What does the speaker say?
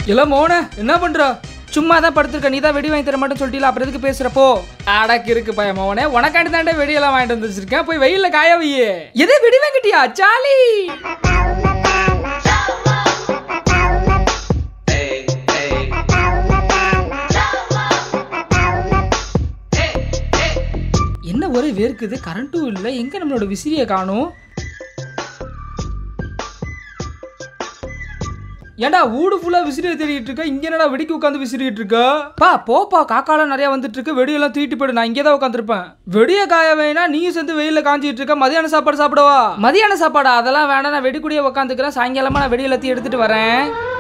இல்ல மோன என்ன பண்ற சும்மா தான் படுத்திருக்க நீ தான் வெடி வாங்கி தர மாட்டேன்னு சொல்லிட்டு அப்புறம் எதுக்கு பேசுறப்போ அடக்கு இருக்கு பைய மோனே உனக்காண்டி தாண்டே வெடியெல்லாம் வாங்கிட்டு வந்து வச்சிருக்கேன் போய் வெயில்ல காய வையே எதே வெடி வாங்கிட்டியா சாலி என்ன ஒரே வேர்க்குது கரண்ட்டும் இல்லை எங்க நம்மளோட விசிறியை காணும் ஏன்டா ஊடு ஃபுல்லா விசிறியை தேடிட்டு இருக்க இங்க என்னடா வெடிக்கு உட்காந்து விசிறிட்டு இருக்க பா போப்பா காக்காலாம் நிறைய வந்துட்டு இருக்கு வெடியெல்லாம் தூக்கிட்டு போயிடு நான் இங்கே தான் உட்காந்துருப்பேன் வெடிய காய வேணா நீயும் சேர்ந்து வெயில்ல காஞ்சிட்டு இருக்க மதியான சாப்பாடு சாப்பிடவா மதியான சாப்பாடா அதெல்லாம் வேணாம் நான் வெடிக்குடியே உட்காந்துக்கிறேன் சாயங்காலமா நான் வெடி எல்லாத்தையும் எடுத்துட்டு வரேன்